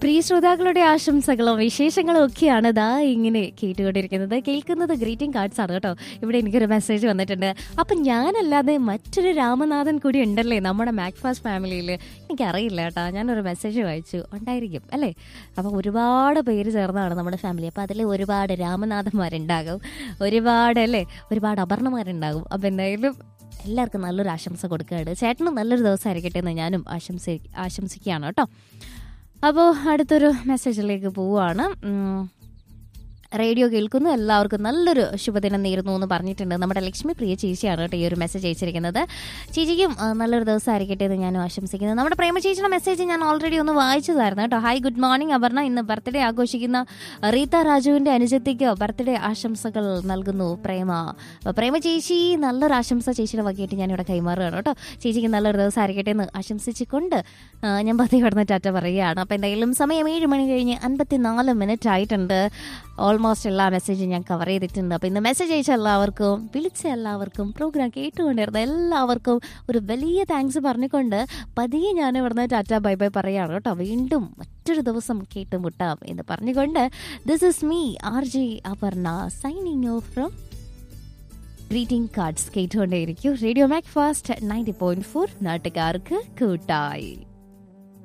പ്രിയ ശ്രോതാക്കളുടെ ആശംസകളും വിശേഷങ്ങളും ഒക്കെയാണ് ദാ ഇങ്ങനെ കേട്ടുകൊണ്ടിരിക്കുന്നത് കേൾക്കുന്നത് ഗ്രീറ്റിംഗ് കാർഡ്സ് ആണ് കേട്ടോ ഇവിടെ എനിക്കൊരു മെസ്സേജ് വന്നിട്ടുണ്ട് അപ്പം ഞാനല്ലാതെ മറ്റൊരു രാമനാഥൻ കൂടി ഉണ്ടല്ലേ നമ്മുടെ മാക്ഫാസ്റ്റ് ഫാമിലിയിൽ എനിക്കറിയില്ല കേട്ടോ ഞാനൊരു മെസ്സേജ് വായിച്ചു ഉണ്ടായിരിക്കും അല്ലേ അപ്പോൾ ഒരുപാട് പേര് ചേർന്നതാണ് നമ്മുടെ ഫാമിലി അപ്പോൾ അതിൽ ഒരുപാട് രാമനാഥന്മാരുണ്ടാകും ഒരുപാട് അല്ലേ ഒരുപാട് അപർണമാരുണ്ടാകും അപ്പോൾ എന്തായാലും എല്ലാവർക്കും നല്ലൊരു ആശംസ കൊടുക്കുകയാണ് ചേട്ടനും നല്ലൊരു ദിവസമായിരിക്കട്ടെ എന്ന് ഞാനും ആശംസ ആശംസിക്കുകയാണ് കേട്ടോ അപ്പോൾ അടുത്തൊരു മെസ്സേജിലേക്ക് പോവുകയാണ് ഉം. റേഡിയോ കേൾക്കുന്നു എല്ലാവർക്കും നല്ലൊരു ശുഭദിനം നേരുന്നു എന്ന് പറഞ്ഞിട്ടുണ്ട് നമ്മുടെ ലക്ഷ്മി പ്രിയ ചേച്ചിയാണ് കേട്ടോ ഈ ഒരു മെസ്സേജ് അയച്ചിരിക്കുന്നത് ചേച്ചിക്കും ആ, നല്ലൊരു ദിവസം ആയിരിക്കട്ടെ എന്ന് ഞാനും ആശംസിക്കുന്നു നമ്മുടെ പ്രേമ ചേച്ചിയുടെ മെസ്സേജ് ഞാൻ ഓൾറെഡി ഒന്ന് വായിച്ചതായിരുന്നു കേട്ടോ ഹായ് ഗുഡ് മോർണിംഗ് അപർണ ഇന്ന് ബർത്ത്ഡേ ആഘോഷിക്കുന്ന റീത്ത രാജുവിന്റെ അനുജത്തിക്ക് ബർത്ത്ഡേ ആശംസകൾ നൽകുന്നു പ്രേമ അപ്പോൾ പ്രേമ ചേച്ചി നല്ലൊരു ആശംസ ചേച്ചിയുടെ വകയായിട്ട് ഞാൻ ഇവിടെ കൈമാറുകയാണ് കേട്ടോ ചേച്ചിക്ക് നല്ലൊരു ദിവസം ആയിരിക്കട്ടെ എന്ന് ആശംസിച്ചുകൊണ്ട് ആ, ഞാൻ പതി കടന്ന് ടാറ്റ പറയുകയാണ് അപ്പോൾ എന്തായാലും സമയം ഏഴ് മണി കഴിഞ്ഞ് അൻപത്തിനാല് മിനിറ്റ് ആയിട്ടുണ്ട് ഓൾമോസ്റ്റ് എല്ലാ മെസ്സേജും ഞാൻ കവർ ചെയ്തിട്ടുണ്ട് അപ്പോൾ ഇന്ന് മെസ്സേജ് അയച്ച എല്ലാവർക്കും വിളിച്ച എല്ലാവർക്കും പ്രോഗ്രാം കേട്ടുകൊണ്ടിരുന്ന എല്ലാവർക്കും ഒരു വലിയ താങ്ക്സ് പറഞ്ഞുകൊണ്ട് പതിയെ ഞാൻ ഇവിടുന്ന് ടാറ്റ ബൈ ബൈ പറയുകയാണ് കേട്ടോ വീണ്ടും മറ്റൊരു ദിവസം കേട്ടുമുട്ടാം എന്ന് പറഞ്ഞുകൊണ്ട് this is me R J Aparna signing off from greeting cards കേട്ടുകൊണ്ടേയിരിക്കും radio MACFAST ninety point four നാട്ടുകാർക്ക് കൂട്ടായി